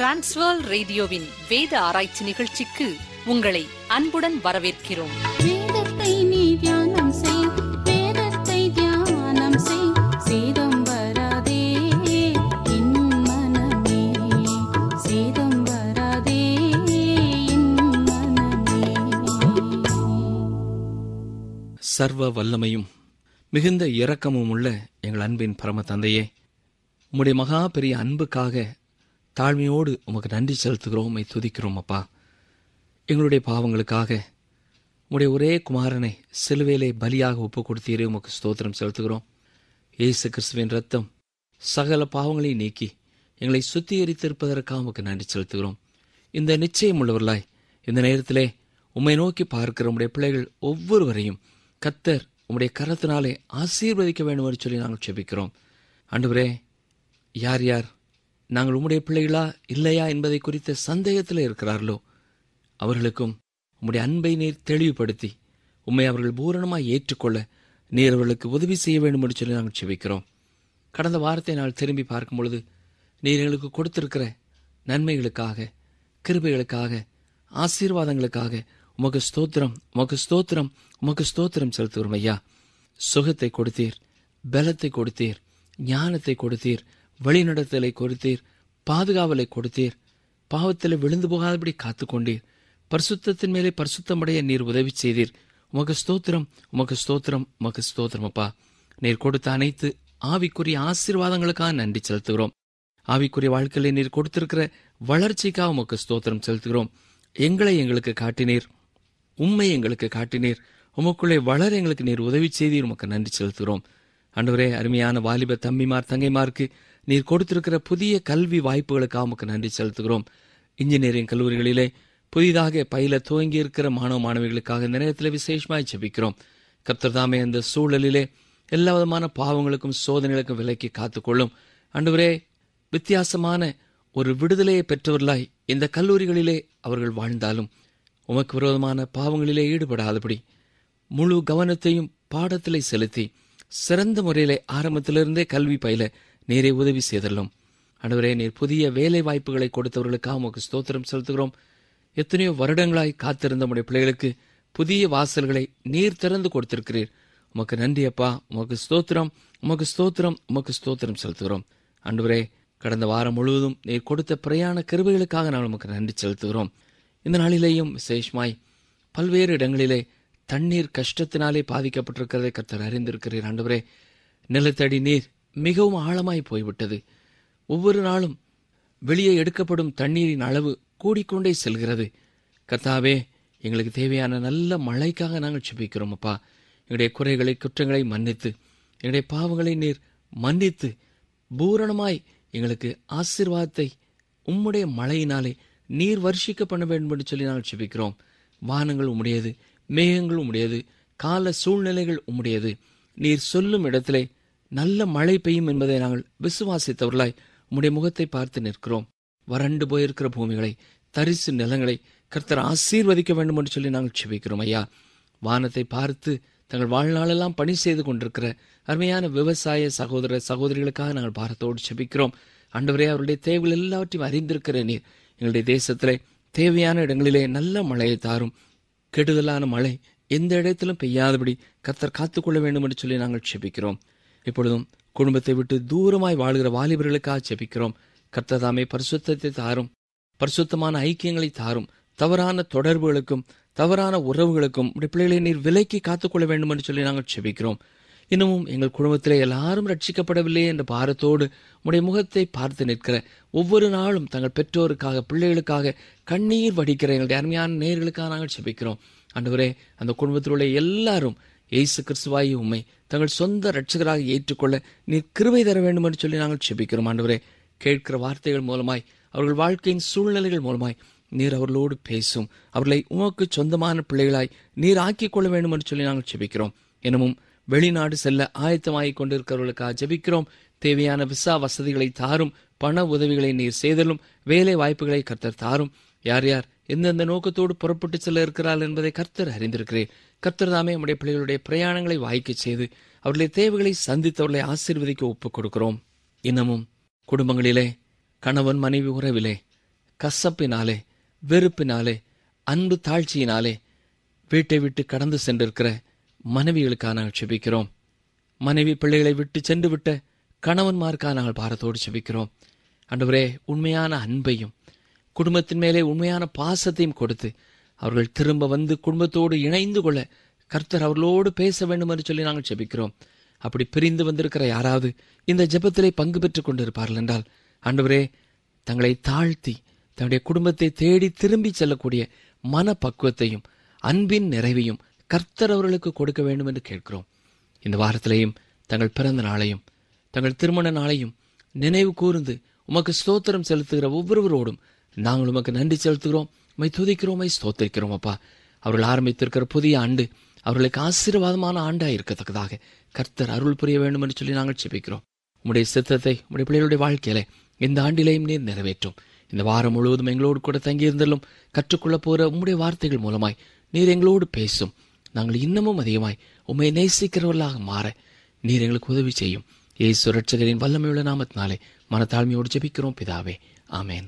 transfer ரேடியோவின் வேத ஆராய்ச்சி நிகழ்ச்சிக்கு உங்களை அன்புடன் வரவேற்கிறோம் வேதத்தை நீ தியானம் செய் வேதத்தை தியானம் செய் சேதம் வராதே என் மனமே சேதம் வராதே என் மனமே சர்வ வல்லமையும் மிகுந்த இரக்கமும் உள்ள எங்கள் அன்பின் பரம தந்தையே உம்முடைய மகா பெரிய அன்புக்காக தாழ்மையோடு உமக்கு நன்றி செலுத்துகிறோம் உம்மை துதிக்கிறோம் அப்பா எங்களுடைய பாவங்களுக்காக உம்முடைய ஒரே குமாரனை சிலுவையிலே பலியாக ஒப்பு கொடுத்தீரே உமக்கு ஸ்தோத்திரம் செலுத்துகிறோம் இயேசு கிறிஸ்துவின் ரத்தம் சகல பாவங்களை நீக்கி எங்களை சுத்திகரித்திருப்பதற்காக உமக்கு நன்றி செலுத்துகிறோம் இந்த நிச்சயம் உள்ளவர்களாய் இந்த நேரத்திலே உம்மை நோக்கி பார்க்கிற உம்முடைய பிள்ளைகள் ஒவ்வொருவரையும் கத்தர் உம்முடைய கரத்தினாலே ஆசீர்வதிக்க வேண்டும் என்று சொல்லி நாங்கள் செபிக்கிறோம் ஆண்டவரே யார் யார் நாங்கள் உம்முடைய பிள்ளைகளா இல்லையா என்பதை குறித்த சந்தேகத்தில் இருக்கிறார்களோ அவர்களுக்கும் உம்முடைய அன்பை நீர் தெளிவுபடுத்தி உம்மை அவர்கள் பூரணமாய் ஏற்றுக்கொள்ள நீர் அவர்களுக்கு உதவி செய்ய வேண்டும் என்று சொல்லி நாங்கள் செபிக்கிறோம் கடந்த வாரத்தை நாள் திரும்பி பார்க்கும் பொழுது நீர் எங்களுக்கு கொடுத்திருக்கிற நன்மைகளுக்காக கிருபைகளுக்காக ஆசீர்வாதங்களுக்காக உமக்கு ஸ்தோத்திரம் உமக்கு ஸ்தோத்திரம் உமக்கு ஸ்தோத்திரம் செலுத்துகிறோம் ஐயா சுகத்தை கொடுத்தீர் பலத்தை கொடுத்தீர் ஞானத்தை கொடுத்தீர் வழிநடத்தலை கொடுத்தீர் பாதுகாவலை கொடுத்தீர் பாவத்தில் விழுந்து போகாதபடி காத்துக்கொண்டீர் பரிசுத்தத்தின் மேலே பரிசுத்தமடைய நீர் உதவி செய்தீர் உமக்கு ஸ்தோத்திரம் உமக்கு ஸ்தோத்திரம் உமக்கு ஸ்தோத்திரம் அப்பா நீர் கொடுத்த அனைத்து ஆவிக்குரிய ஆசீர்வாதங்களுக்காக நன்றி செலுத்துகிறோம் ஆவிக்குரிய வாழ்க்கையில நீர் கொடுத்திருக்கிற வளர்ச்சிக்காக உமக்கு ஸ்தோத்திரம் செலுத்துகிறோம் எங்களை எங்களுக்கு காட்டினீர் உண்மை எங்களுக்கு காட்டினீர் உமக்குள்ளே வளர எங்களுக்கு நீர் உதவி செய்தீர் உமக்கு நன்றி செலுத்துகிறோம் ஆண்டவரே அருமையான வாலிப தம்பிமார் தங்கைமாருக்கு நீர் கொடுத்திருக்கிற புதிய கல்வி வாய்ப்புகளுக்காக உமக்கு நன்றி செலுத்துகிறோம் இன்ஜினியரிங் கல்லூரிகளிலே புதிதாக பயில துவங்கி இருக்கிற மாணவ மாணவிகளுக்காக இந்த நேரத்தில் விசேஷமாய் ஜெபிக்கிறோம் கர்த்தர் தாமே அந்த சூழலிலே எல்லா விதமான பாவங்களுக்கும் சோதனைகளுக்கும் விலக்கி காத்துக்கொள்ளும் ஆண்டவரே வித்தியாசமான ஒரு விடுதலையை பெற்றவர்களாய் இந்த கல்லூரிகளிலே அவர்கள் வாழ்ந்தாலும் உமக்கு விரோதமான பாவங்களிலே ஈடுபடாதபடி முழு கவனத்தையும் பாடத்திலே செலுத்தி சிறந்த முறையிலே ஆரம்பத்திலிருந்தே கல்வி பயில நீரை உதவி செய்தல்லும் ஆண்டவரே நீர் புதிய வேலை வாய்ப்புகளை கொடுத்தவர்களுக்காக உமக்கு ஸ்தோத்திரம் செலுத்துகிறோம் எத்தனையோ வருடங்களாய் காத்திருந்த உடைய பிள்ளைகளுக்கு புதிய வாசல்களை நீர் திறந்து கொடுத்திருக்கிறீர் உமக்கு நன்றி அப்பா உமக்கு ஸ்தோத்திரம் உமக்கு ஸ்தோத்திரம் உமக்கு ஸ்தோத்திரம் செலுத்துகிறோம் ஆண்டவரே கடந்த வாரம் முழுவதும் நீர் கொடுத்த பிரயாண கிருபைகளுக்காக நாங்கள் உமக்கு நன்றி செலுத்துகிறோம் இந்த நாளிலேயும் விசேஷமாய் பல்வேறு இடங்களிலே தண்ணீர் கஷ்டத்தினாலே பாதிக்கப்பட்டிருக்கிறதை கர்த்தர் அறிந்திருக்கிறீர் ஆண்டவரே நிலத்தடி நீர் மிகவும் ஆழமாய் போய்விட்டது ஒவ்வொரு நாளும் வெளியே எடுக்கப்படும் தண்ணீரின் அளவு கூடிக்கொண்டே செல்கிறது கர்த்தாவே எங்களுக்கு தேவையான நல்ல மழைக்காக நாங்கள் செபிக்கிறோம் அப்பா எங்களுடைய குறைகளை குற்றங்களை மன்னித்து எங்களுடைய பாவங்களை நீர் மன்னித்து பூரணமாய் எங்களுக்கு ஆசீர்வாதத்தை உம்முடைய மழையினாலே நீர் வர்ஷிக்க பண்ண வேண்டும் என்று சொல்லி நாங்கள் செபிக்கிறோம் வானங்கள் உம்முடையது மேகங்கள் உம்முடையது கால சூழ்நிலைகள் உம்முடையது நீர் சொல்லும் இடத்திலே நல்ல மழை பெய்யும் என்பதை நாங்கள் விசுவாசித்தவர்களாய் உம்முடைய முகத்தை பார்த்து நிற்கிறோம் வறண்டு போயிருக்கிற பூமிகளை தரிசு நிலங்களை கர்த்தர் ஆசீர்வதிக்க வேண்டும் என்று சொல்லி நாங்கள் செபிக்கிறோம் ஐயா வானத்தை பார்த்து தங்கள் வாழ்நாளெல்லாம் பணி செய்து கொண்டிருக்கிற அருமையான விவசாய சகோதர சகோதரிகளுக்காக நாங்கள் பாரத்தோடு செபிக்கிறோம் ஆண்டவரே அவருடைய தேவைகள் எல்லாவற்றையும் அறிந்திருக்கிற நீர் எங்களுடைய தேசத்திலே தேவையான இடங்களிலே நல்ல மழையை தாரும் கெடுதலான மழை எந்த இடத்திலும் பெய்யாதபடி கர்த்தர் காத்துக்கொள்ள வேண்டும் என்று சொல்லி நாங்கள் செபிக்கிறோம் இப்பொழுதும் குடும்பத்தை விட்டு தூரமாய் வாழ்கிற வாலிபர்களுக்காக செபிக்கிறோம் கர்த்தர் தாமே பரிசுத்தத்தை தாரும் பரிசுத்தமான ஐக்கியங்களை தாரும் தவறான தொடர்புகளுக்கும் தவறான உறவுகளுக்கும் உடைய பிள்ளைகளை நீர் விலைக்கு காத்துக்கொள்ள வேண்டும் என்று சொல்லி நாங்கள் செபிக்கிறோம் இன்னமும் எங்கள் குடும்பத்திலே எல்லாரும் ரட்சிக்கப்படவில்லை என்ற பாரத்தோடு உடைய முகத்தை பார்த்து நிற்கிற ஒவ்வொரு நாளும் தங்கள் பெற்றோருக்காக பிள்ளைகளுக்காக கண்ணீர் வடிக்கிற எங்களுடைய அருமையான நேர்களுக்காக நாங்கள் செபிக்கிறோம் ஆண்டவரே அந்த குடும்பத்தில் உள்ள எல்லாரும் இயேசு கிறிஸ்துவாயி உண்மை தங்கள் சொந்த ரட்சகராக ஏற்றுக்கொள்ள நீர் கிருபை தர வேண்டும் என்று சொல்லி நாங்கள் செபிக்கிறோம் ஆண்டவரே கேட்கிற வார்த்தைகள் மூலமாய் அவர்கள் வாழ்க்கையின் சூழ்நிலைகள் மூலமாய் நீர் அவர்களோடு பேசும் அவர்களை உமக்கு சொந்தமான பிள்ளைகளாய் நீர் ஆக்கிக் கொள்ள வேண்டும் என்று சொல்லி நாங்கள் செபிக்கிறோம் எனவும் வெளிநாடு செல்ல ஆயத்தமாகிக் கொண்டிருக்கிறவர்களுக்காக ஜெபிக்கிறோம் தேவையான விசா வசதிகளை தாரும் பண உதவிகளை நீர் செய்தலும் வேலை வாய்ப்புகளை கர்த்தர் தாரும் யார் யார் எந்தெந்த நோக்கத்தோடு புறப்பட்டு செல்ல இருக்கிறார்கள் என்பதை கர்த்தர் அறிந்திருக்கிறேன் கர்த்தர் தாமே நம்முடைய பிள்ளைகளுடைய பிரயாணங்களை வாய்க்கச் செய்து அவர்களுடைய தேவைகளை சந்தித்தவர்களை ஆசீர்வதிக்க ஒப்புக் கொடுக்கிறோம் இன்னமும் குடும்பங்களிலே கணவன் மனைவி உறவிலே கசப்பினாலே வெறுப்பினாலே அன்பு தாழ்ச்சியினாலே வீட்டை விட்டு கடந்து சென்றிருக்கிற மனைவிகளுக்காக நாங்கள் செபிக்கிறோம் மனைவி பிள்ளைகளை விட்டு சென்று விட்ட கணவன்மாருக்காக நாங்கள் பாரத்தோடு செபிக்கிறோம் ஆண்டவரே உண்மையான அன்பையும் குடும்பத்தின் மேலே உண்மையான பாசத்தையும் கொடுத்து அவர்கள் திரும்ப வந்து குடும்பத்தோடு இணைந்து கொள்ள கர்த்தர் அவர்களோடு பேச வேண்டும் என்று சொல்லி நாங்கள் செபிக்கிறோம் அப்படி பிரிந்து வந்திருக்கிற யாராவது இந்த ஜெபத்திலே பங்கு பெற்றுக் கொண்டிருப்பார்கள் என்றால் ஆண்டவரே தங்களை தாழ்த்தி தன்னுடைய குடும்பத்தை தேடி திரும்பி செல்லக்கூடிய மனப்பக்குவத்தையும் அன்பின் நிறைவையும் கர்த்தர் அவர்களுக்கு கொடுக்க வேண்டும் என்று கேட்கிறோம் இந்த வாரத்திலேயும் தங்கள் பிறந்த நாளையும் தங்கள் திருமண நாளையும் நினைவு கூர்ந்து உமக்கு ஸ்தோத்திரம் செலுத்துகிற ஒவ்வொருவரோடும் நாங்கள் உமக்கு நன்றி செலுத்துகிறோம் உமை துதிக்கிறோம் உமை ஸ்தோத்திரிக்கிறோம் அப்பா அவர்கள் ஆரம்பித்திருக்கிற புதிய ஆண்டு அவர்களுக்கு ஆசீர்வாதமான ஆண்டாய் இருக்கத்தக்கதாக கர்த்தர் அருள் புரிய வேண்டும் என்று சொல்லி நாங்கள் செபிக்கிறோம் உம்முடைய சித்தத்தை உம்முடைய பிள்ளைகளுடைய வாழ்க்கையில இந்த ஆண்டிலேயும் நீர் நிறைவேற்றும் இந்த வாரம் முழுவதும் எங்களோடு கூட தங்கியிருந்தாலும் கற்றுக்கொள்ளப் போகிற உம்முடைய வார்த்தைகள் மூலமாய் நீர் எங்களோடு பேசும் நாங்கள் இன்னமும் அதிகமாய் உம்மை நேசிக்கிறவர்களாக மாற நீர் எங்களுக்கு உதவி செய்யும் இயேசு ரட்சகரின் வல்லமையுள்ள நாமத்தினாலே மனத்தாழ்மையோடு ஜெபிக்கிறோம் பிதாவே ஆமென்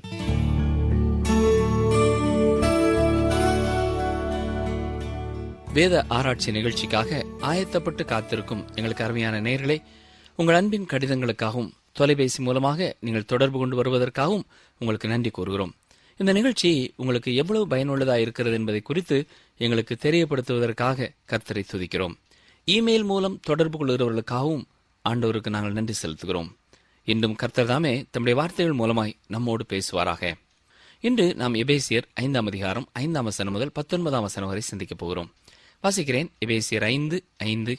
வேத ஆராய்ச்சி நிகழ்ச்சிக்காக ஆயத்தப்பட்டு காத்திருக்கும் எங்களுக்கு அருமையான நேர்களே உங்கள் அன்பின் கடிதங்களுக்காகவும் தொலைபேசி மூலமாக நீங்கள் தொடர்பு கொண்டு வருவதற்காகவும் உங்களுக்கு நன்றி கூறுகிறோம் இந்த நிகழ்ச்சி உங்களுக்கு எவ்வளவு பயனுள்ளதாக இருக்கிறது என்பதை குறித்து எங்களுக்கு தெரியப்படுத்துவதற்காக கர்த்தரை துதிக்கிறோம் இமெயில் மூலம் தொடர்பு கொள்கிறவர்களுக்காகவும் ஆண்டவருக்கு நாங்கள் நன்றி செலுத்துகிறோம் இன்றும் கர்த்தர் தாமே தம்முடைய வார்த்தைகள் மூலமாய் நம்மோடு பேசுவாராக இன்று நாம் எபேசியர் ஐந்தாம் அதிகாரம் ஐந்தாம் வசனம் முதல் பத்தொன்பதாம் வசனம் வரை சிந்திக்கப் போகிறோம் வாசிக்கிறேன் எபேசியர் ஐந்து ஐந்து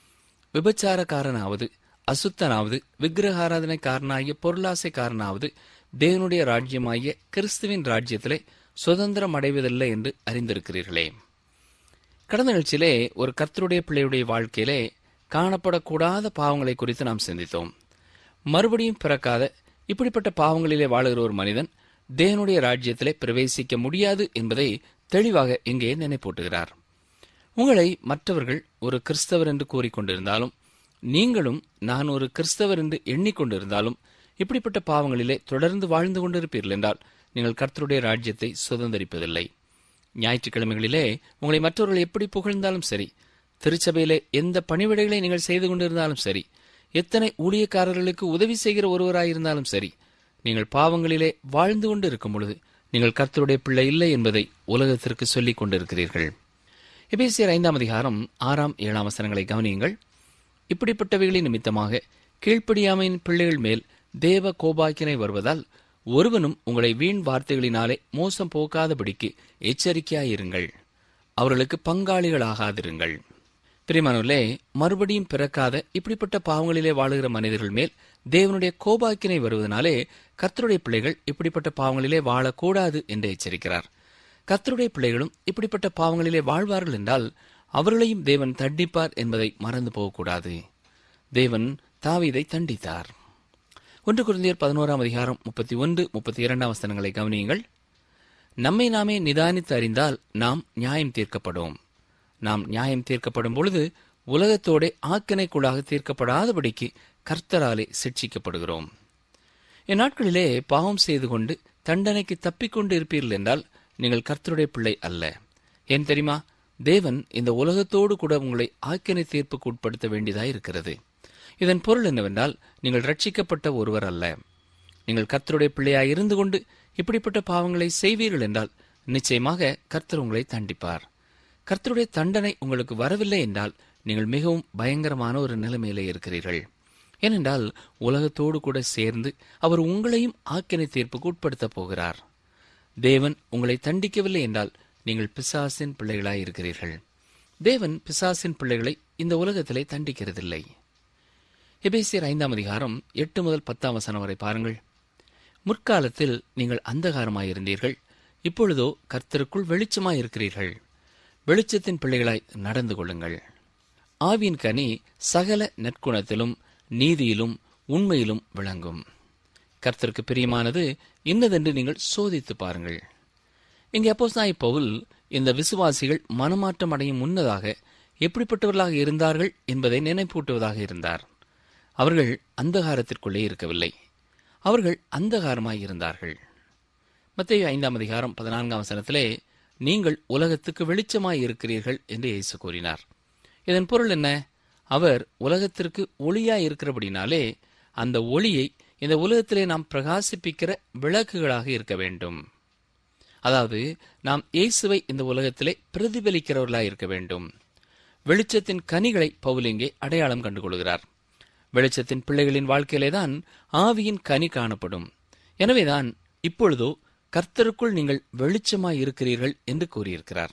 விபச்சாரக்காரனாவது அசுத்தனாவது விக்கிரகாராதனைக்காரனாகிய பொருளாசைக்காரனாவது தேவனுடைய ராஜ்யமாகிய கிறிஸ்துவின் ராஜ்யத்திலே சுதந்திரம் அடைவதில்லை என்று அறிந்திருக்கிறீர்களே கடந்த நிகழ்ச்சியிலே ஒரு கர்த்தருடைய பிள்ளையுடைய வாழ்க்கையிலே காணப்படக்கூடாத பாவங்களை குறித்து நாம் சிந்தித்தோம் மறுபடியும் பிறக்காத இப்படிப்பட்ட பாவங்களிலே வாழுகிற ஒரு மனிதன் தேவனுடைய ராஜ்யத்திலே பிரவேசிக்க முடியாது என்பதை தெளிவாக இங்கே நினைப்பூட்டுகிறார் உங்களை மற்றவர்கள் ஒரு கிறிஸ்தவர் என்று கூறிக்கொண்டிருந்தாலும் நீங்களும் நான் ஒரு கிறிஸ்தவர் என்று எண்ணிக்கொண்டிருந்தாலும் இப்படிப்பட்ட பாவங்களிலே தொடர்ந்து வாழ்ந்து கொண்டிருப்பீர்கள் என்றால் நீங்கள் கர்த்தருடைய ராஜ்யத்தை சுதந்திரிப்பதில்லை ஞாயிற்றுக்கிழமைகளிலே உங்களை மற்றவர்கள் எப்படி புகழ்ந்தாலும் சரி திருச்சபையிலே எந்த பணிவிடைகளை நீங்கள் செய்து கொண்டிருந்தாலும் சரி எத்தனை ஊழியக்காரர்களுக்கு உதவி செய்கிற ஒருவராயிருந்தாலும் சரி நீங்கள் பாவங்களிலே வாழ்ந்து கொண்டு இருக்கும் பொழுது நீங்கள் கர்த்தருடைய பிள்ளை இல்லை என்பதை உலகத்திற்கு சொல்லிக் கொண்டிருக்கிறீர்கள் எபேசியர் ஐந்தாம் அதிகாரம் ஆறாம் ஏழாம் வசனங்களை கவனியுங்கள் இப்படிப்பட்டவைகளின் நிமித்தமாக கீழ்ப்படியாமையின் பிள்ளைகள் மேல் தேவ கோபாக்கினை வருவதால் ஒருவனும் உங்களை வீண் வார்த்தைகளினாலே மோசம் போக்காதபடிக்கு எச்சரிக்கையாயிருங்கள் அவர்களுக்கு பங்காளிகளாகாதிருங்கள் பிரிமானூர்லே மறுபடியும் பிறக்காத இப்படிப்பட்ட பாவங்களிலே வாழுகிற மனிதர்கள் மேல் தேவனுடைய கோபாக்கினை வருவதனாலே கர்த்தருடைய பிள்ளைகள் இப்படிப்பட்ட பாவங்களிலே வாழக்கூடாது என்று எச்சரிக்கிறார் கர்த்தருடைய பிள்ளைகளும் இப்படிப்பட்ட பாவங்களிலே வாழ்வார்கள் என்றால் அவர்களையும் தேவன் தண்டிப்பார் என்பதை மறந்து போகக்கூடாது தேவன் தாவீதை தண்டித்தார் ஒன்று குருந்தியர் பதினோராம் அதிகாரம் முப்பத்தி ஒன்று முப்பத்தி இரண்டாம் வசனங்களை கவனியுங்கள் நம்மை நாமே நிதானித்து அறிந்தால் நாம் நியாயம் தீர்க்கப்படும் நாம் நியாயம் தீர்க்கப்படும் பொழுது உலகத்தோடே ஆக்கினைக்குள்ளாக தீர்க்கப்படாதபடிக்கு கர்த்தராலே சிட்சிக்கப்படுகிறோம் இந்நாட்களிலே பாவம் செய்து கொண்டு தண்டனைக்கு தப்பிக்கொண்டு இருப்பீர்கள் என்றால் நீங்கள் கர்த்தருடைய பிள்ளை அல்ல ஏன் தெரியுமா தேவன் இந்த உலகத்தோடு கூட உங்களை ஆக்கினை தீர்ப்புக்கு உட்படுத்த வேண்டியதாய் இருக்கிறது இதன் பொருள் என்னவென்றால் நீங்கள் ரட்சிக்கப்பட்ட ஒருவர் அல்ல நீங்கள் கர்த்தருடைய பிள்ளையாய் இருந்து கொண்டு இப்படிப்பட்ட பாவங்களை செய்வீர்கள் என்றால் நிச்சயமாக கர்த்தர் உங்களை தண்டிப்பார் கர்த்தருடைய தண்டனை உங்களுக்கு வரவில்லை என்றால் நீங்கள் மிகவும் பயங்கரமான ஒரு நிலைமையிலே இருக்கிறீர்கள் ஏனென்றால் உலகத்தோடு கூட சேர்ந்து அவர் உங்களையும் ஆக்கினை தீர்ப்புக்கு உட்படுத்தப் போகிறார் தேவன் உங்களை தண்டிக்கவில்லை என்றால் நீங்கள் பிசாசின் பிள்ளைகளாய் இருக்கிறீர்கள் தேவன் பிசாசின் பிள்ளைகளை இந்த உலகத்திலே தண்டிக்கிறதில்லை எபேசியர் ஐந்தாம் அதிகாரம் எட்டு முதல் பத்தாம் வசனம் வரை பாருங்கள் முற்காலத்தில் நீங்கள் அந்தகாரமாயிருந்தீர்கள் இப்பொழுதோ கர்த்தருக்குள் வெளிச்சமாயிருக்கிறீர்கள் வெளிச்சத்தின் பிள்ளைகளாய் நடந்து கொள்ளுங்கள் ஆவியின் கனி சகல நற்குணத்திலும் நீதியிலும் உண்மையிலும் விளங்கும் கர்த்தருக்கு பிரியமானது இன்னதென்று நீங்கள் சோதித்து பாருங்கள் இங்கே அப்போஸ்தாய் பவுல் இந்த விசுவாசிகள் மனமாற்றம் அடையும் முன்னதாக எப்படிப்பட்டவர்களாக இருந்தார்கள் என்பதை நினைப்பூட்டுவதாக இருந்தார் அவர்கள் அந்தகாரத்திற்குள்ளே இருக்கவில்லை அவர்கள் அந்தகாரமாய் இருந்தார்கள் மத்திய ஐந்தாம் அதிகாரம் பதினான்காம் வசனத்திலே நீங்கள் உலகத்துக்கு வெளிச்சமாய் இருக்கிறீர்கள் என்று இயேசு கூறினார் இதன் பொருள் என்ன அவர் உலகத்திற்கு ஒளியாய் இருக்கிறபடினாலே அந்த ஒளியை இந்த உலகத்திலே நாம் பிரகாசிப்பிக்கிற விளக்குகளாக இருக்க வேண்டும் அதாவது நாம் இயேசுவை இந்த உலகத்திலே பிரதிபலிக்கிறவர்களாய் இருக்க வேண்டும் வெளிச்சத்தின் கனிகளை பவுல் இங்கே அடையாளம் கண்டுகொள்கிறார் வெளிச்சத்தின் பிள்ளைகளின் வாழ்க்கையிலே தான் ஆவியின் கனி காணப்படும் எனவேதான் இப்பொழுதோ கர்த்தருக்குள் நீங்கள் வெளிச்சமாய் இருக்கிறீர்கள் என்று கூறியிருக்கிறார்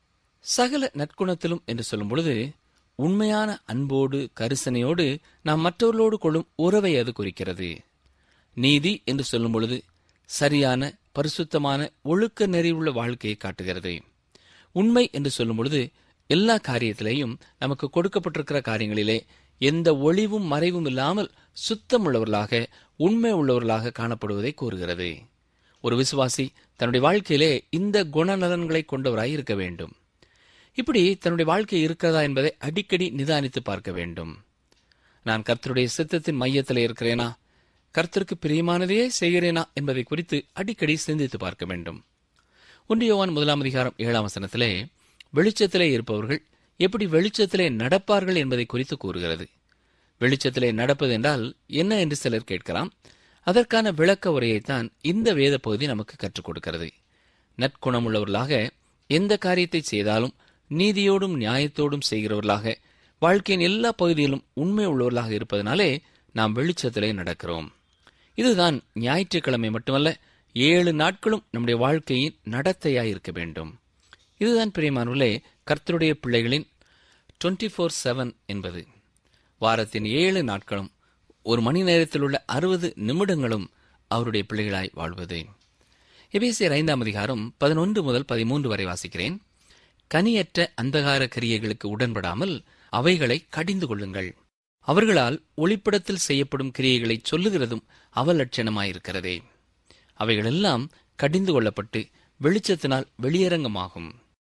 சகல நற்குணத்திலும் என்று சொல்லும் பொழுது உண்மையான அன்போடு கரிசனையோடு நாம் மற்றவர்களோடு கொள்ளும் உறவை அது குறிக்கிறது நீதி என்று சொல்லும் பொழுது சரியான பரிசுத்தமான ஒழுக்க நெறிவுள்ள வாழ்க்கையை காட்டுகிறது உண்மை என்று சொல்லும் பொழுது எல்லா காரியத்திலேயும் நமக்கு கொடுக்கப்பட்டிருக்கிற காரியங்களிலே எந்த ஒளிவும் மறைவும் இல்லாமல் சுத்தம் உள்ளவர்களாக உண்மை உள்ளவர்களாக காணப்படுவதை கூறுகிறது ஒரு விசுவாசி தன்னுடைய வாழ்க்கையிலே இந்த குணநலன்களை கொண்டவராய் இருக்க வேண்டும் இப்படி தன்னுடைய வாழ்க்கை இருக்கிறதா என்பதை அடிக்கடி நிதானித்து பார்க்க வேண்டும் நான் கர்த்தருடைய சித்தத்தின் மையத்தில் இருக்கிறேனா கர்த்தருக்கு பிரியமானதையே செய்கிறேனா என்பதை குறித்து அடிக்கடி சிந்தித்து பார்க்க வேண்டும் ஒன்றியவான் முதலாம் அதிகாரம் ஏழாம் வசனத்திலே வெளிச்சத்திலே இருப்பவர்கள் எப்படி வெளிச்சத்திலே நடப்பார்கள் என்பதை குறித்து கூறுகிறது வெளிச்சத்திலே நடப்பது என்றால் என்ன என்று சிலர் கேட்கலாம் அதற்கான விளக்க உரையைத்தான் இந்த வேத பகுதி நமக்கு கற்றுக் கொடுக்கிறது நற்குணமுள்ளவர்களாக எந்த காரியத்தை செய்தாலும் நீதியோடும் நியாயத்தோடும் செய்கிறவர்களாக வாழ்க்கையின் எல்லா பகுதியிலும் உண்மை உள்ளவர்களாக இருப்பதனாலே நாம் வெளிச்சத்திலே நடக்கிறோம் இதுதான் ஞாயிற்றுக்கிழமை மட்டுமல்ல ஏழு நாட்களும் நம்முடைய வாழ்க்கையின் நடத்தையாய் இருக்க வேண்டும் இதுதான் பிரியமானவர்களே கர்த்தருடைய பிள்ளைகளின் டுவெண்ட்டி ஃபோர் செவன் என்பது வாரத்தின் ஏழு நாட்களும் ஒரு மணி நேரத்தில் உள்ள அறுபது நிமிடங்களும் அவருடைய பிள்ளைகளாய் வாழ்வது எபேசியர் ஐந்தாம் அதிகாரம் பதினொன்று முதல் பதிமூன்று வரை வாசிக்கிறேன் கனியற்ற அந்தகார கிரியைகளுக்கு உடன்படாமல் அவைகளை கடிந்து கொள்ளுங்கள் அவர்களால் ஒளிப்படத்தில் செய்யப்படும் கிரியைகளை சொல்லுகிறதும் அவலட்சணமாயிருக்கிறதே அவைகளெல்லாம் கடிந்து கொள்ளப்பட்டு வெளிச்சத்தினால் வெளியரங்கமாகும்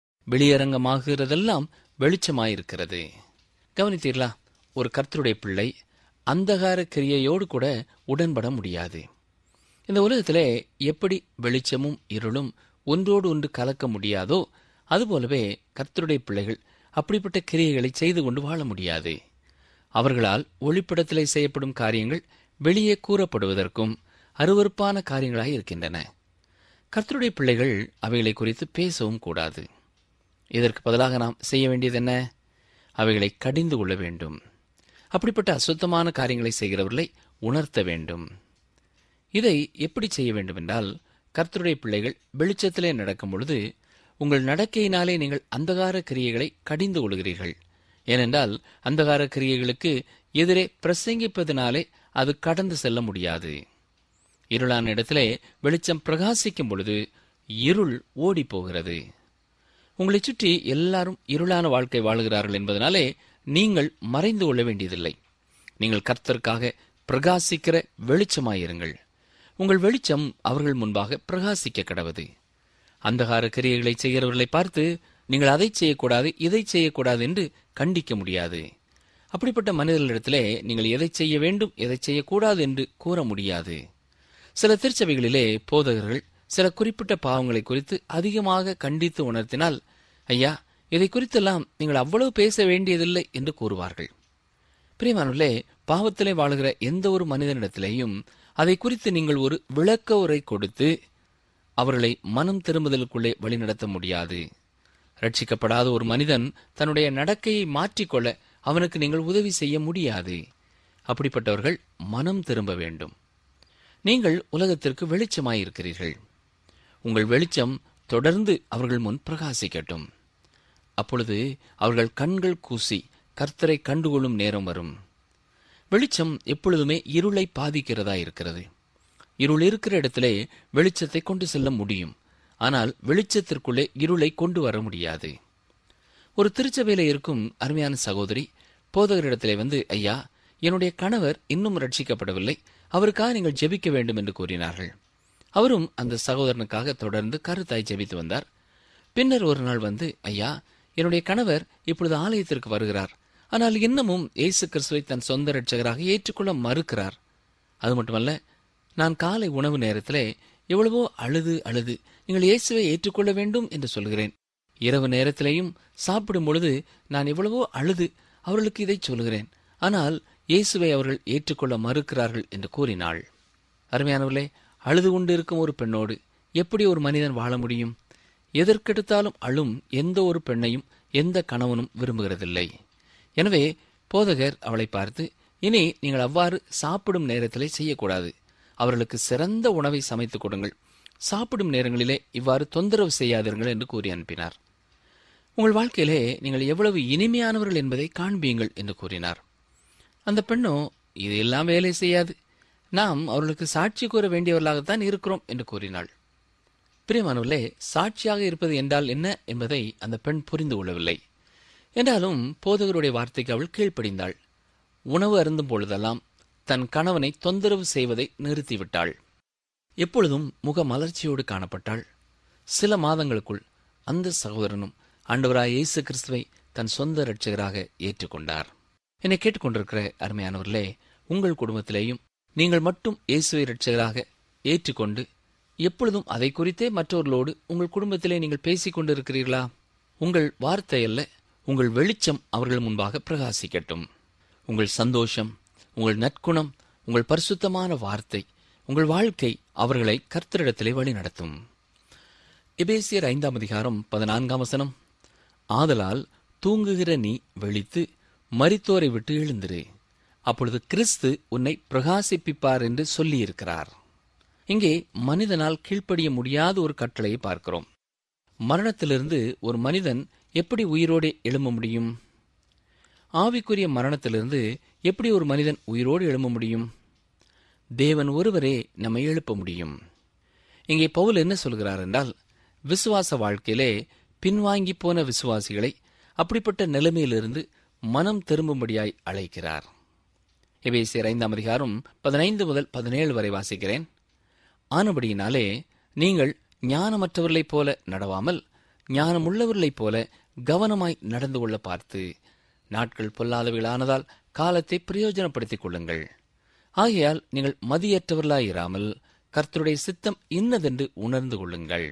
வெளியரங்கமாகிறதெல்லாம் வெளிச்சமாயிருக்கிறது கவனித்தீர்களா ஒரு கர்த்தருடைய பிள்ளை அந்தகார கிரியையோடு கூட உடன்பட முடியாது இந்த உலகத்திலே எப்படி வெளிச்சமும் இருளும் ஒன்றோடு ஒன்று கலக்க முடியாதோ அதுபோலவே கர்த்தருடைய பிள்ளைகள் அப்படிப்பட்ட கிரியைகளை செய்து கொண்டு வாழ முடியாது அவர்களால் ஒளிப்படத்திலே செய்யப்படும் காரியங்கள் வெளியே கூறப்படுவதற்கும் அருவறுப்பான காரியங்களாய் இருக்கின்றன கர்த்தருடைய பிள்ளைகள் அவைகளை குறித்து பேசவும் கூடாது இதற்கு பதிலாக நாம் செய்ய வேண்டியது என்ன அவைகளை கடிந்து கொள்ள வேண்டும் அப்படிப்பட்ட அசுத்தமான காரியங்களை செய்கிறவர்களை உணர்த்த வேண்டும் இதை எப்படி செய்ய வேண்டும் என்றால் கர்த்தருடைய பிள்ளைகள் வெளிச்சத்திலே நடக்கும் பொழுது உங்கள் நடக்கையினாலே நீங்கள் அந்தகார கிரியைகளை கடிந்து கொள்கிறீர்கள் ஏனென்றால் அந்தகார கிரியைகளுக்கு எதிரே பிரசங்கிப்பதனாலே அது கடந்து செல்ல முடியாது இருளான இடத்திலே வெளிச்சம் பிரகாசிக்கும் பொழுது இருள் ஓடி போகிறது உங்களை சுற்றி எல்லாரும் இருளான வாழ்க்கை வாழுகிறார்கள் என்பதனாலே நீங்கள் மறைந்து கொள்ள வேண்டியதில்லை நீங்கள் கர்த்தருக்காக பிரகாசிக்கிற வெளிச்சமாயிருங்கள் உங்கள் வெளிச்சம் அவர்கள் முன்பாக பிரகாசிக்க கடவது அந்தகார கிரியைகளை செய்கிறவர்களை பார்த்து நீங்கள் அதை செய்யக்கூடாது இதை செய்யக்கூடாது என்று கண்டிக்க முடியாது அப்படிப்பட்ட மனிதர்களிடத்திலே நீங்கள் எதை செய்ய வேண்டும் எதை செய்யக்கூடாது என்று கூற முடியாது சில திருச்சபைகளிலே போதகர்கள் சில குறிப்பிட்ட பாவங்களை குறித்து அதிகமாக கண்டித்து உணர்த்தினால் ஐயா இதை குறித்தெல்லாம் நீங்கள் அவ்வளவு பேச வேண்டியதில்லை என்று கூறுவார்கள் பிரியமானுள்ளே பாவத்திலே வாழுகிற எந்த ஒரு மனிதனிடத்திலேயும் அதை குறித்து நீங்கள் ஒரு விளக்க உரை கொடுத்து அவர்களை மனம் திரும்புதலுக்குள்ளே வழிநடத்த முடியாது ரட்சிக்கப்படாத ஒரு மனிதன் தன்னுடைய நடக்கையை மாற்றிக்கொள்ள அவனுக்கு நீங்கள் உதவி செய்ய முடியாது அப்படிப்பட்டவர்கள் மனம் திரும்ப வேண்டும் நீங்கள் உலகத்திற்கு வெளிச்சமாயிருக்கிறீர்கள் உங்கள் வெளிச்சம் தொடர்ந்து அவர்கள் முன் பிரகாசிக்கட்டும் அப்பொழுது அவர்கள் கண்கள் கூசி கர்த்தரை கண்டுகொள்ளும் நேரம் வரும் வெளிச்சம் எப்பொழுதுமே இருளை பாதிக்கிறதா இருக்கிறது இருள் இருக்கிற இடத்திலே வெளிச்சத்தை கொண்டு செல்ல முடியும் ஆனால் வெளிச்சத்திற்குள்ளே இருளை கொண்டு வர முடியாது ஒரு திருச்சபையில இருக்கும் அருமையான சகோதரி போதகரிடத்திலே வந்து ஐயா என்னுடைய கணவர் இன்னும் ரட்சிக்கப்படவில்லை அவருக்காக நீங்கள் ஜெபிக்க வேண்டும் என்று கூறினார்கள் அவரும் அந்த சகோதரனுக்காக தொடர்ந்து கருத்தாய் ஜெபித்து வந்தார் பின்னர் ஒரு நாள் வந்து ஐயா என்னுடைய கணவர் இப்பொழுது ஆலயத்திற்கு வருகிறார் ஆனால் இன்னமும் இயேசு கிறிஸ்துவை தன் சொந்த ரட்சகராக ஏற்றுக்கொள்ள மறுக்கிறார் அது மட்டுமல்ல நான் காலை உணவு நேரத்திலே எவ்வளவோ அழுது அழுது நீங்கள் இயேசுவை ஏற்றுக்கொள்ள வேண்டும் என்று சொல்கிறேன் இரவு நேரத்திலேயும் சாப்பிடும் பொழுது நான் எவ்வளவோ அழுது அவர்களுக்கு இதை சொல்கிறேன் ஆனால் இயேசுவை அவர்கள் ஏற்றுக்கொள்ள மறுக்கிறார்கள் என்று கூறினாள் அருமையானவர்களே அழுது கொண்டிருக்கும் ஒரு பெண்ணோடு எப்படி ஒரு மனிதன் வாழ முடியும் எதற்கெடுத்தாலும் அழும் எந்த ஒரு பெண்ணையும் எந்த கணவனும் விரும்புகிறதில்லை எனவே போதகர் அவளை பார்த்து இனி நீங்கள் அவ்வாறு சாப்பிடும் நேரத்திலே செய்யக்கூடாது அவர்களுக்கு சிறந்த உணவை சமைத்துக் கொடுங்கள் சாப்பிடும் நேரங்களிலே இவ்வாறு தொந்தரவு செய்யாதீர்கள் என்று கூறி அனுப்பினார் உங்கள் வாழ்க்கையிலே நீங்கள் எவ்வளவு இனிமையானவர்கள் என்பதை காண்பியுங்கள் என்று கூறினார் அந்த பெண்ணோ இது எல்லாம் வேலை செய்யாது நாம் அவர்களுக்கு சாட்சி கூற வேண்டியவர்களாகத்தான் இருக்கிறோம் என்று கூறினாள் பிரியமானவர்களே சாட்சியாக இருப்பது என்றால் என்ன என்பதை அந்த பெண் புரிந்து கொள்ளவில்லை என்றாலும் போதகருடைய வார்த்தைக்கு அவள் கீழ்ப்படிந்தாள் உணவு அருந்தும் பொழுதெல்லாம் தன் கணவனை தொந்தரவு செய்வதை நிறுத்திவிட்டாள் எப்பொழுதும் முக மலர்ச்சியோடு காணப்பட்டாள் சில மாதங்களுக்குள் அந்த சகோதரனும் ஆண்டவராய் இயேசு கிறிஸ்துவை தன் சொந்த இரட்சகராக ஏற்றுக்கொண்டார் என்னை கேட்டுக்கொண்டிருக்கிற அருமையானவர்களே உங்கள் குடும்பத்திலேயும் நீங்கள் மட்டும் இயேசுவை இரட்சகராக ஏற்றுக்கொண்டு எப்பொழுதும் அதை குறித்தே மற்றவர்களோடு உங்கள் குடும்பத்திலே நீங்கள் பேசிக் கொண்டிருக்கிறீர்களா உங்கள் வார்த்தை அல்ல உங்கள் வெளிச்சம் அவர்கள் முன்பாக பிரகாசிக்கட்டும் உங்கள் சந்தோஷம் உங்கள் நற்குணம் உங்கள் பரிசுத்தமான வார்த்தை உங்கள் வாழ்க்கை அவர்களை கர்த்தரிடத்திலே வழி நடத்தும் எபேசியர் ஐந்தாம் அதிகாரம் பதினான்காம் வசனம் ஆதலால் தூங்குகிற நீ வெளித்து மரித்தோரை விட்டு எழுந்திரு அப்பொழுது கிறிஸ்து உன்னை பிரகாசிப்பிப்பார் என்று சொல்லியிருக்கிறார் இங்கே மனிதனால் கீழ்ப்படிய முடியாத ஒரு கட்டளையை பார்க்கிறோம் மரணத்திலிருந்து ஒரு மனிதன் எப்படி உயிரோடு எழும்ப முடியும் ஆவிக்குரிய மரணத்திலிருந்து எப்படி ஒரு மனிதன் உயிரோடு எழும்ப முடியும் தேவன் ஒருவரே நம்மை எழுப்ப முடியும் இங்கே பவுல் என்ன சொல்கிறார் என்றால் விசுவாச வாழ்க்கையிலே பின்வாங்கி போன விசுவாசிகளை அப்படிப்பட்ட நிலைமையிலிருந்து மனம் திரும்பும்படியாய் அழைக்கிறார் எபேசியர் ஐந்தாம் அதிகாரம் பதினைந்து முதல் பதினேழு வரை வாசிக்கிறேன் ஆனபடியினாலே நீங்கள் ஞானமற்றவர்களைப் போல நடவாமல் ஞானமுள்ளவர்களைப் போல கவனமாய் நடந்து கொள்ள பார்த்து நாட்கள் பொல்லாதவைகளானதால் காலத்தை பிரயோஜனப்படுத்திக் கொள்ளுங்கள் ஆகையால் நீங்கள் மதியற்றவர்களாயிராமல் கர்த்தருடைய சித்தம் இன்னதென்று உணர்ந்து கொள்ளுங்கள்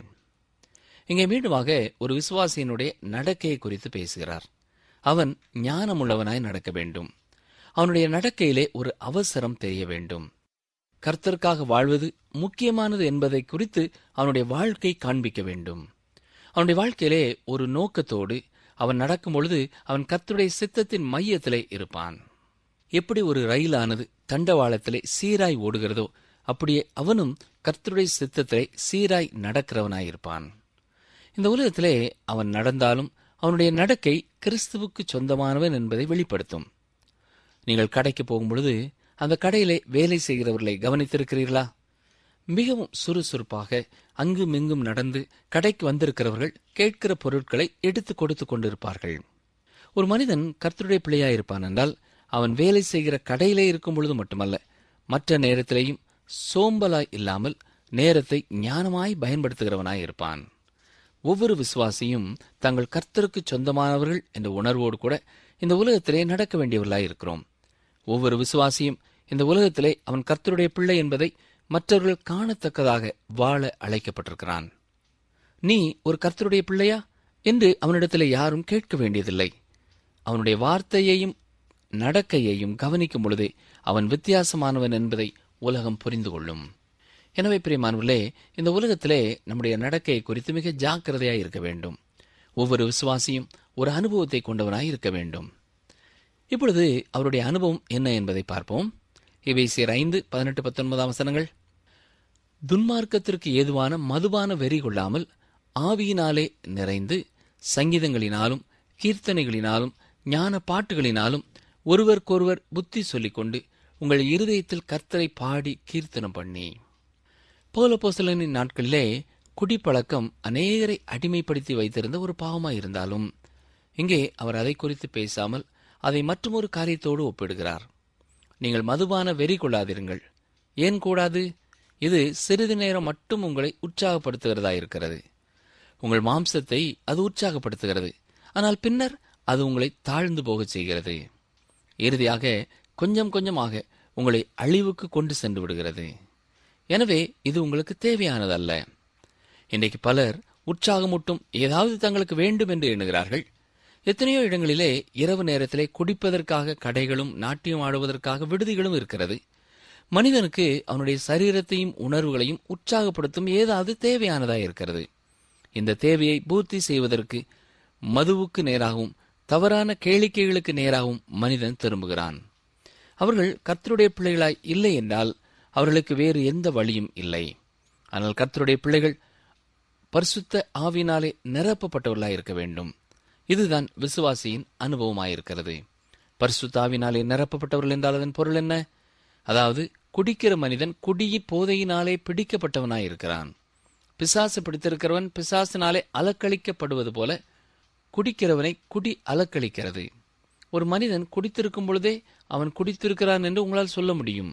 இங்கே மீண்டுமாக ஒரு விசுவாசியினுடைய நடக்கையை குறித்து பேசுகிறார் அவன் ஞானமுள்ளவனாய் நடக்க வேண்டும் அவனுடைய நடக்கையிலே ஒரு அவசரம் தெரிய வேண்டும் கர்த்தருக்காக வாழ்வது முக்கியமானது என்பதை குறித்து அவனுடைய வாழ்க்கை காண்பிக்க வேண்டும் அவனுடைய வாழ்க்கையிலே ஒரு நோக்கத்தோடு அவன் நடக்கும் பொழுது அவன் கர்த்தருடைய சித்தத்தின் மையத்திலே இருப்பான் எப்படி ஒரு ரயிலானது தண்டவாளத்திலே சீராய் ஓடுகிறதோ அப்படியே அவனும் கர்த்தருடைய சித்தத்திலே சீராய் நடக்கிறவனாயிருப்பான் இந்த உலகத்திலே அவன் நடந்தாலும் அவனுடைய நடக்கை கிறிஸ்துவுக்கு சொந்தமானவன் என்பதை வெளிப்படுத்தும் நீங்கள் கடைக்கு போகும் பொழுது அந்த கடையிலே வேலை செய்கிறவர்களை கவனித்திருக்கிறீர்களா மிகவும் சுறுசுறுப்பாக அங்கும் இங்கும் நடந்து கடைக்கு வந்திருக்கிறவர்கள் கேட்கிற பொருட்களை எடுத்து கொடுத்து கொண்டிருப்பார்கள் ஒரு மனிதன் கர்த்தருடைய பிள்ளையாயிருப்பான் என்றால் அவன் வேலை செய்கிற கடையிலே இருக்கும் பொழுது மட்டுமல்ல மற்ற நேரத்திலேயும் சோம்பலாய் இல்லாமல் நேரத்தை ஞானமாய் பயன்படுத்துகிறவனாய் இருப்பான் ஒவ்வொரு விசுவாசியும் தங்கள் கர்த்தருக்கு சொந்தமானவர்கள் என்ற உணர்வோடு கூட இந்த உலகத்திலே நடக்க வேண்டியவர்களாய் இருக்கிறோம் ஒவ்வொரு விசுவாசியும் இந்த உலகத்திலே அவன் கர்த்தருடைய பிள்ளை என்பதை மற்றவர்கள் காணத்தக்கதாக வாழ அழைக்கப்பட்டிருக்கிறான் நீ ஒரு கர்த்தருடைய பிள்ளையா என்று அவனிடத்திலே யாரும் கேட்க வேண்டியதில்லை அவனுடைய வார்த்தையையும் நடக்கையையும் கவனிக்கும் பொழுதே அவன் வித்தியாசமானவன் என்பதை உலகம் புரிந்து கொள்ளும் எனவே பிரியமானவர்களே இந்த உலகத்திலே நம்முடைய நடக்கையை குறித்து மிக ஜாக்கிரதையாய் இருக்க வேண்டும் ஒவ்வொரு விசுவாசியும் ஒரு அனுபவத்தை கொண்டவனாய் இருக்க வேண்டும் இப்பொழுது அவருடைய அனுபவம் என்ன என்பதை பார்ப்போம் இவைசியர் ஐந்து பதினெட்டு பத்தொன்பதாம் வசனங்கள் துன்மார்க்கத்திற்கு ஏதுவான மதுபான வெறி கொள்ளாமல் ஆவியினாலே நிறைந்து சங்கீதங்களினாலும் கீர்த்தனைகளினாலும் ஞான பாட்டுகளினாலும் ஒருவருக்கொருவர் புத்தி சொல்லிக்கொண்டு உங்கள் இருதயத்தில் கர்த்தரை பாடி கீர்த்தனம் பண்ணி பௌலப்போஸ்தலனின் நாட்களிலே குடிப்பழக்கம் அநேகரை அடிமைப்படுத்தி வைத்திருந்த ஒரு பாவமாயிருந்தாலும் இங்கே அவர் அதை குறித்து பேசாமல் அதை மற்றொரு காரியத்தோடு ஒப்பிடுகிறார் நீங்கள் மதுபான வெறி கொள்ளாதிருங்கள் ஏன் கூடாது இது சிறிது நேரம் மட்டும் உங்களை உற்சாகப்படுத்துகிறதா இருக்கிறது உங்கள் மாம்சத்தை அது உற்சாகப்படுத்துகிறது ஆனால் பின்னர் அது உங்களை தாழ்ந்து போகச் செய்கிறது இறுதியாக கொஞ்சம் கொஞ்சமாக உங்களை அழிவுக்கு கொண்டு சென்று விடுகிறது எனவே இது உங்களுக்கு தேவையானதல்ல இன்றைக்கு பலர் உற்சாகமூட்டும் ஏதாவது தங்களுக்கு வேண்டும் என்று எண்ணுகிறார்கள் எத்தனையோ இடங்களிலே இரவு நேரத்திலே குடிப்பதற்காக கடைகளும் நாட்டியம் ஆடுவதற்காக விடுதிகளும் இருக்கிறது மனிதனுக்கு அவனுடைய சரீரத்தையும் உணர்வுகளையும் உற்சாகப்படுத்தும் ஏதாவது தேவையானதா இருக்கிறது இந்த தேவையை பூர்த்தி செய்வதற்கு மதுவுக்கு நேராகவும் தவறான கேளிக்கைகளுக்கு நேராகவும் மனிதன் திரும்புகிறான் அவர்கள் கர்த்தருடைய பிள்ளைகளாய் இல்லை என்றால் அவர்களுக்கு வேறு எந்த வழியும் இல்லை ஆனால் கர்த்தருடைய பிள்ளைகள் பரிசுத்த ஆவினாலே நிரப்பப்பட்டவர்களாய் இருக்க வேண்டும் இதுதான் விசுவாசியின் அனுபவமாயிருக்கிறது பரிசுத்த ஆவினாலே நிரப்பப்பட்டவர்கள் என்றால் அதன் பொருள் என்ன அதாவது குடிக்கிற மனிதன் குடியின் போதையினாலே பிடிக்கப்பட்டவனாயிருக்கிறான் பிசாசு பிடித்திருக்கிறவன் பிசாசினாலே அலக்களிக்கப்படுவது போல குடிக்கிறவனை குடி அலக்களிக்கிறது ஒரு மனிதன் குடித்திருக்கும் பொழுதே அவன் குடித்திருக்கிறான் என்று உங்களால் சொல்ல முடியும்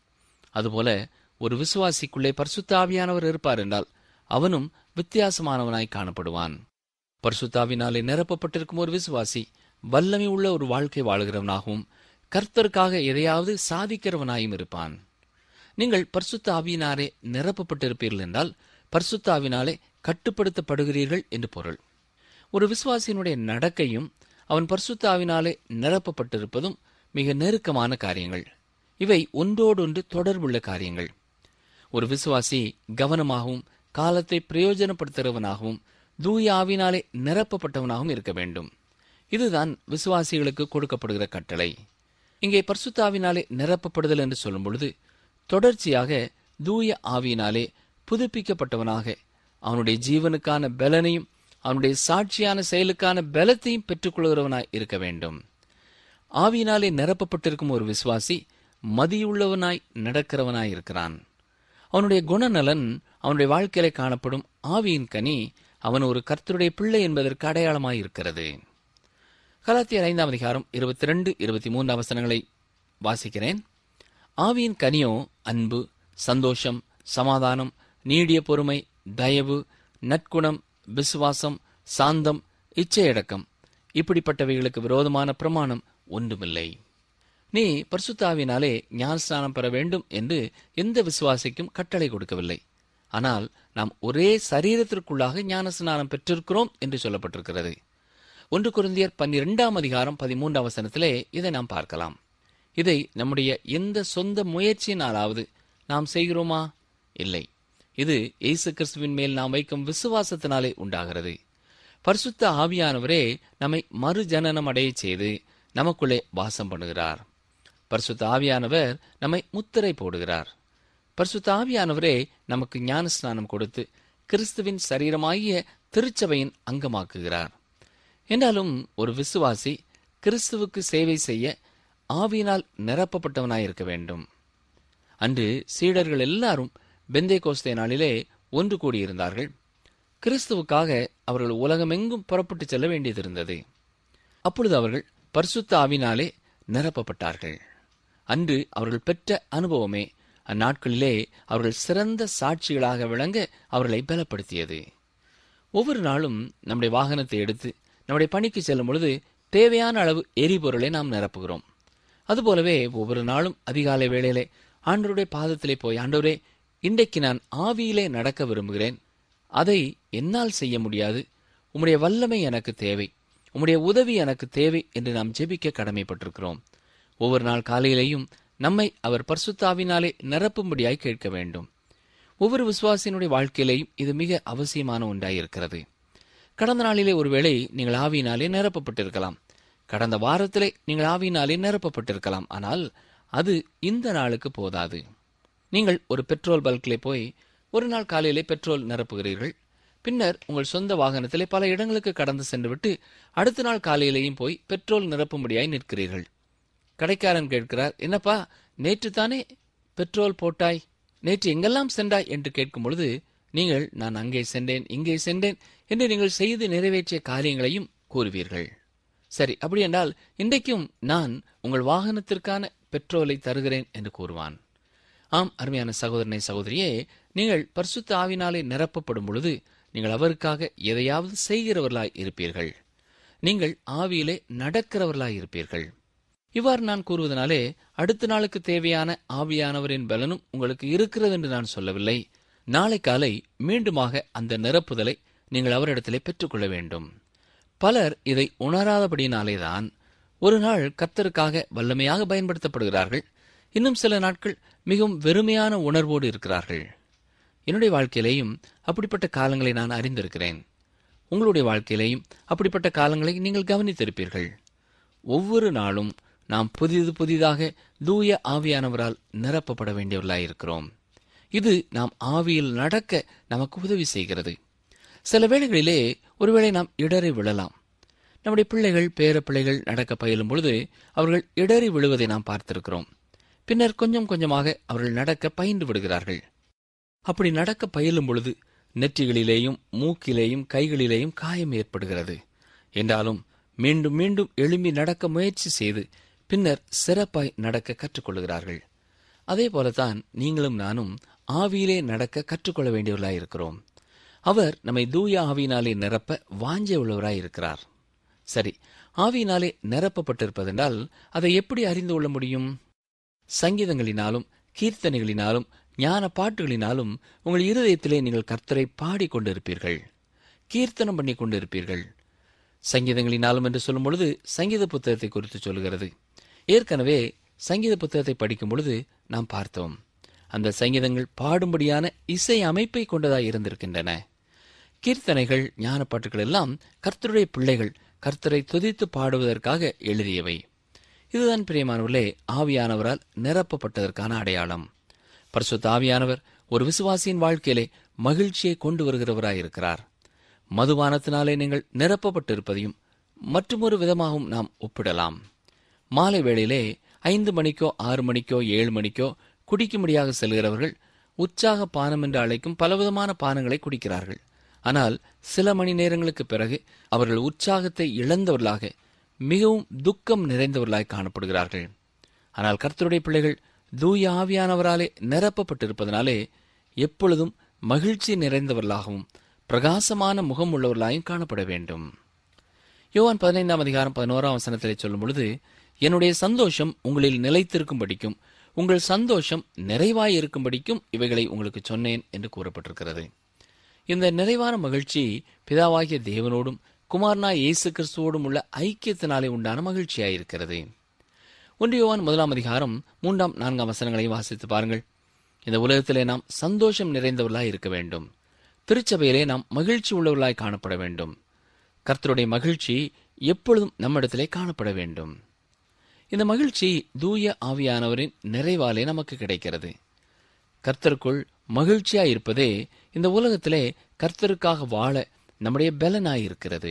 அதுபோல ஒரு விசுவாசிக்குள்ளே பரிசுத்த ஆவியானவர் இருப்பார் என்றால் அவனும் வித்தியாசமானவனாய் காணப்படுவான் பரிசுத்தாவினாலே நிரப்பப்பட்டிருக்கும் ஒரு விசுவாசி வல்லமை உள்ள ஒரு வாழ்க்கை வாழ்கிறவனாகவும் கர்த்தருக்காக எதையாவது சாதிக்கிறவனாயும் இருப்பான் நீங்கள் பரிசுத்த ஆவியினாரே நிரப்பப்பட்டிருப்பீர்கள் என்றால் பரிசுத்த ஆவினாலே கட்டுப்படுத்தப்படுகிறீர்கள் என்று பொருள் ஒரு விசுவாசியினுடைய நடக்கையும் அவன் பரிசுத்த ஆவினாலே நிரப்பப்பட்டிருப்பதும் மிக நெருக்கமான காரியங்கள் இவை ஒன்றோடொன்று தொடர்புள்ள காரியங்கள் ஒரு விசுவாசி கவனமாகவும் காலத்தை பிரயோஜனப்படுத்துகிறவனாகவும் தூய ஆவினாலே நிரப்பப்பட்டவனாகவும் இருக்க வேண்டும் இதுதான் விசுவாசிகளுக்கு கொடுக்கப்படுகிற கட்டளை இங்கே பரிசுத்தாவினாலே நிரப்பப்படுதல் என்று சொல்லும் பொழுது தொடர்ச்சியாக தூய ஆவியினாலே புதுப்பிக்கப்பட்டவனாக அவனுடைய ஜீவனுக்கான பலனையும் அவனுடைய சாட்சியான செயலுக்கான பலத்தையும் பெற்றுக்கொள்கிறவனாய் இருக்க வேண்டும் ஆவியினாலே நிரப்பப்பட்டிருக்கும் ஒரு விசுவாசி மதியுள்ளவனாய் நடக்கிறவனாய் இருக்கிறான் அவனுடைய குணநலன் அவனுடைய வாழ்க்கையில காணப்படும் ஆவியின் கனி அவன் ஒரு கர்த்தருடைய பிள்ளை என்பதற்கு அடையாளமாய் இருக்கிறது கலாத்தியர் ஐந்தாம் அதிகாரம் இருபத்தி ரெண்டு இருபத்தி மூன்று அவசரங்களை வாசிக்கிறேன் ஆவியின் கனியோ அன்பு சந்தோஷம் சமாதானம் நீடிய பொறுமை தயவு நற்குணம் விசுவாசம் சாந்தம் இச்சையடக்கம் இப்படிப்பட்டவைகளுக்கு விரோதமான பிரமாணம் ஒன்றுமில்லை நீ பரிசுத்தாவினாலே ஞானஸ்நானம் பெற வேண்டும் என்று எந்த விசுவாசிக்கும் கட்டளை கொடுக்கவில்லை ஆனால் நாம் ஒரே சரீரத்திற்குள்ளாக ஞானஸ்நானம் பெற்றிருக்கிறோம் என்று சொல்லப்பட்டிருக்கிறது ஒன்று குருந்தியர் பன்னிரெண்டாம் அதிகாரம் பதிமூன்றாம் வசனத்திலே இதை நாம் பார்க்கலாம் இதை நம்முடைய எந்த சொந்த முயற்சியினாலாவது நாம் செய்கிறோமா இல்லை இது இயேசு கிறிஸ்துவின் மேல் நாம் வைக்கும் விசுவாசத்தினாலே உண்டாகிறது பரிசுத்த ஆவியானவரே நம்மை மறுஜனனம் அடைய செய்து நமக்குள்ளே வாசம் பண்ணுகிறார் பரிசுத்த ஆவியானவர் நம்மை முத்திரை போடுகிறார் பரிசுத்த ஆவியானவரே நமக்கு ஞானஸ்நானம் கொடுத்து கிறிஸ்துவின் சரீரமாகிய திருச்சபையின் அங்கமாக்குகிறார் என்றாலும் ஒரு விசுவாசி கிறிஸ்துவுக்கு சேவை செய்ய ஆவியினால் நிரப்பப்பட்டவனாயிருக்க வேண்டும் அன்று சீடர்கள் எல்லாரும் பெந்தே கோஸ்தே நாளிலே ஒன்று கூடியிருந்தார்கள் கிறிஸ்துவுக்காக அவர்கள் உலகமெங்கும் புறப்பட்டு செல்ல வேண்டியதிருந்தது அப்பொழுது அவர்கள் பரிசுத்த ஆவினாலே நிரப்பப்பட்டார்கள் அன்று அவர்கள் பெற்ற அனுபவமே அந்நாட்களிலே அவர்கள் சிறந்த சாட்சிகளாக விளங்க அவர்களை பலப்படுத்தியது ஒவ்வொரு நாளும் நம்முடைய வாகனத்தை எடுத்து நம்முடைய பணிக்கு செல்லும் பொழுது தேவையான அளவு எரிபொருளை நாம் நிரப்புகிறோம் அதுபோலவே ஒவ்வொரு நாளும் அதிகாலை வேளையிலே ஆண்டவருடைய பாதத்திலே போய் ஆண்டவரே இன்றைக்கு நான் ஆவியிலே நடக்க விரும்புகிறேன் அதை என்னால் செய்ய முடியாது உம்முடைய வல்லமை எனக்கு தேவை உம்முடைய உதவி எனக்கு தேவை என்று நாம் ஜெபிக்க கடமைப்பட்டிருக்கிறோம் ஒவ்வொரு நாள் காலையிலேயும் நம்மை அவர் பரிசுத்தாவினாலே நிரப்பும்படியாய் கேட்க வேண்டும் ஒவ்வொரு விசுவாசியினுடைய வாழ்க்கையிலேயும் இது மிக அவசியமான ஒன்றாயிருக்கிறது கடந்த நாளிலே ஒருவேளை நீங்கள் ஆவியினாலே நிரப்பப்பட்டிருக்கலாம் கடந்த வாரத்திலே நீங்கள் ஆவியினாலே நிரப்பப்பட்டிருக்கலாம் ஆனால் அது இந்த நாளுக்கு போதாது நீங்கள் ஒரு பெட்ரோல் பல்கிலே போய் ஒரு நாள் காலையிலே பெட்ரோல் நிரப்புகிறீர்கள் பின்னர் உங்கள் சொந்த வாகனத்திலே பல இடங்களுக்கு கடந்து சென்றுவிட்டு அடுத்த நாள் காலையிலேயும் போய் பெட்ரோல் நிரப்பும்படியாய் நிற்கிறீர்கள் கடைக்காரன் கேட்கிறார் என்னப்பா நேற்று தானே பெட்ரோல் போட்டாய் நேற்று எங்கெல்லாம் சென்றாய் என்று கேட்கும் பொழுது நீங்கள் நான் அங்கே சென்றேன் இங்கே சென்றேன் என்று நீங்கள் செய்து நிறைவேற்றிய காரியங்களையும் கூறுவீர்கள் சரி அப்படி என்றால் இன்றைக்கும் நான் உங்கள் வாகனத்திற்கான பெட்ரோலை தருகிறேன் என்று கூறுவான் ஆம் அருமையான சகோதரனை சகோதரியே நீங்கள் பரிசுத்த ஆவினாலே நிரப்பப்படும் பொழுது நீங்கள் அவருக்காக எதையாவது செய்கிறவர்களாய் இருப்பீர்கள் நீங்கள் ஆவியிலே நடக்கிறவர்களாய் இருப்பீர்கள் இவ்வாறு நான் கூறுவதனாலே அடுத்த நாளுக்கு தேவையான ஆவியானவரின் பலனும் உங்களுக்கு இருக்கிறது என்று நான் சொல்லவில்லை நாளை காலை மீண்டுமாக அந்த நிரப்புதலை நீங்கள் அவரிடத்திலே பெற்றுக்கொள்ள வேண்டும் பலர் இதை உணராதபடியினாலேதான் ஒரு நாள் கர்த்தருக்காக வல்லமையாக பயன்படுத்தப்படுகிறார்கள் இன்னும் சில நாட்கள் மிகவும் வெறுமையான உணர்வோடு இருக்கிறார்கள் என்னுடைய வாழ்க்கையிலேயும் அப்படிப்பட்ட காலங்களை நான் அறிந்திருக்கிறேன் உங்களுடைய வாழ்க்கையிலேயும் அப்படிப்பட்ட காலங்களை நீங்கள் கவனித்திருப்பீர்கள் ஒவ்வொரு நாளும் நாம் புதிது புதிதாக தூய ஆவியானவரால் நிரப்பப்பட வேண்டியவர்களாயிருக்கிறோம் இது நாம் ஆவியில் நடக்க நமக்கு உதவி செய்கிறது சில வேளைகளிலே ஒருவேளை நாம் இடறி விழலாம் நம்முடைய பிள்ளைகள் பேர பிள்ளைகள் நடக்க பயிலும் பொழுது அவர்கள் இடறி விழுவதை நாம் பார்த்திருக்கிறோம் பின்னர் கொஞ்சம் கொஞ்சமாக அவர்கள் நடக்க பயின்று விடுகிறார்கள் அப்படி நடக்க பயிலும் பொழுது நெற்றிகளிலேயும் மூக்கிலேயும் கைகளிலேயும் காயம் ஏற்படுகிறது என்றாலும் மீண்டும் மீண்டும் எழும்பி நடக்க முயற்சி செய்து பின்னர் சிறப்பாய் நடக்க கற்றுக்கொள்கிறார்கள் அதே போலத்தான் நீங்களும் நானும் ஆவியிலே நடக்க கற்றுக்கொள்ள வேண்டியவர்களாயிருக்கிறோம் அவர் நம்மை தூய ஆவியினாலே நிரப்ப வாஞ்ச உள்ளவராயிருக்கிறார் சரி ஆவியினாலே நிரப்பப்பட்டிருப்பதென்றால் அதை எப்படி அறிந்து கொள்ள முடியும் சங்கீதங்களினாலும் கீர்த்தனைகளினாலும் ஞான பாட்டுகளினாலும் உங்கள் இருதயத்திலே நீங்கள் கர்த்தரை பாடிக்கொண்டிருப்பீர்கள் கீர்த்தனம் பண்ணி கொண்டிருப்பீர்கள் சங்கீதங்களினாலும் என்று சொல்லும் பொழுது சங்கீத புத்தகத்தை குறித்து சொல்கிறது ஏற்கனவே சங்கீத புத்தகத்தை படிக்கும் பொழுது நாம் பார்த்தோம் அந்த சங்கீதங்கள் பாடும்படியான இசை அமைப்பை கொண்டதாய் இருந்திருக்கின்றன கீர்த்தனைகள் ஞானப்பாட்டுகள் எல்லாம் கர்த்தருடைய பிள்ளைகள் கர்த்தரை துதித்து பாடுவதற்காக எழுதியவை இதுதான் பிரியமானவர்களே ஆவியானவரால் நிரப்பப்பட்டதற்கான அடையாளம் பரிசுத்த ஆவியானவர் ஒரு விசுவாசியின் வாழ்க்கையிலே மகிழ்ச்சியை கொண்டு வருகிறவராயிருக்கிறார் மதுபானத்தினாலே நீங்கள் நிரப்பப்பட்டிருப்பதையும் மற்றொரு விதமாகவும் நாம் ஒப்பிடலாம் மாலை வேளையிலே ஐந்து மணிக்கோ ஆறு மணிக்கோ ஏழு மணிக்கோ குடிக்கும்படியாக செல்கிறவர்கள் உற்சாக பானம் என்று அழைக்கும் பலவிதமான பானங்களை குடிக்கிறார்கள் ஆனால் சில மணி நேரங்களுக்கு பிறகு அவர்கள் உற்சாகத்தை இழந்தவர்களாக மிகவும் துக்கம் நிறைந்தவர்களாய் காணப்படுகிறார்கள் ஆனால் கர்த்தருடைய பிள்ளைகள் தூய ஆவியானவராலே நிரப்பப்பட்டிருப்பதனாலே எப்பொழுதும் மகிழ்ச்சி நிறைந்தவர்களாகவும் பிரகாசமான முகம் உள்ளவர்களாயும் காணப்பட வேண்டும் யோவான் பதினைந்தாம் அதிகாரம் பதினோராம் வசனத்திலே சொல்லும் பொழுது என்னுடைய சந்தோஷம் உங்களில் நிலைத்திருக்கும்படிக்கும் உங்கள் சந்தோஷம் நிறைவாய் இருக்கும்படிக்கும் இவைகளை உங்களுக்கு சொன்னேன் என்று கூறப்பட்டிருக்கிறது இந்த நிறைவான மகிழ்ச்சி பிதாவாகிய தேவனோடும் குமாரனா இயேசு கிறிஸ்துவோடும் உள்ள ஐக்கியத்தினாலே உண்டான மகிழ்ச்சியாயிருக்கிறது ஒன்று யோவான் முதலாம் அதிகாரம் மூன்றாம் நான்காம் வசனங்களை வாசித்து பாருங்கள் இந்த உலகத்திலே நாம் சந்தோஷம் நிறைந்தவர்களாய் இருக்க வேண்டும் திருச்சபையிலே நாம் மகிழ்ச்சி உள்ளவர்களாய் காணப்பட வேண்டும் கர்த்தருடைய மகிழ்ச்சி எப்பொழுதும் நம்மிடத்திலே காணப்பட வேண்டும் இந்த மகிழ்ச்சி தூய ஆவியானவரின் நிறைவாலே நமக்கு கிடைக்கிறது கர்த்தருக்குள் மகிழ்ச்சியாய் இருப்பதே இந்த உலகத்திலே கர்த்தருக்காக வாழ நம்முடைய பலனாயிருக்கிறது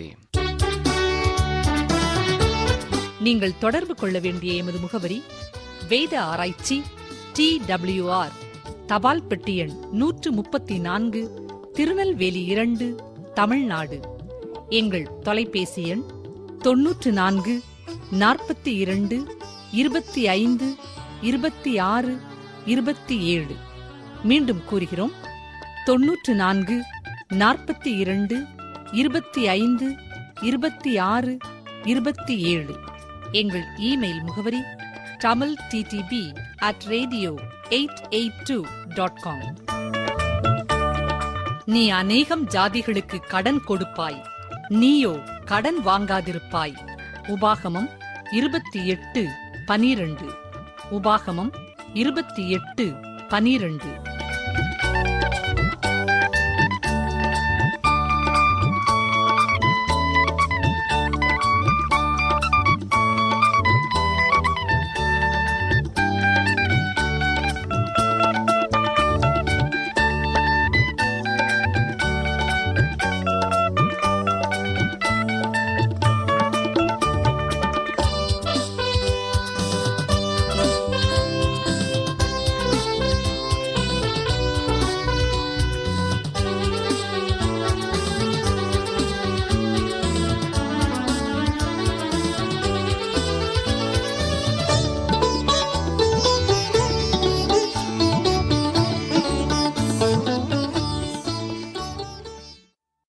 நீங்கள் தொடர்பு கொள்ள வேண்டிய எமது முகவரி வேத ஆராய்ச்சி டி ஆர் தபால் பெட்டி எண் நூற்று முப்பத்தி நான்கு திருநெல்வேலி இரண்டு தமிழ்நாடு எங்கள் தொலைபேசி எண் தொன்னூற்று நான்கு நாற்பத்தி இரண்டு இருபத்தி ஐந்து இருபத்தி ஆறு இருபத்தி ஏழு மீண்டும் கூறுகிறோம் தொன்னூற்று நான்கு நாற்பத்தி இரண்டு இருபத்தி ஐந்து இருபத்தி ஆறு இருபத்தி ஏழு எங்கள் இமெயில் முகவரி Tamil DTP at radio eight eight two dot com நீ அநேகம் ஜாதிகளுக்கு கடன் கொடுப்பாய் நீயோ கடன் வாங்காதிருப்பாய் உபாகமம் இருபத்தி எட்டு பனிரண்டு உபாகமம் இருபத்தி எட்டு பனிரண்டு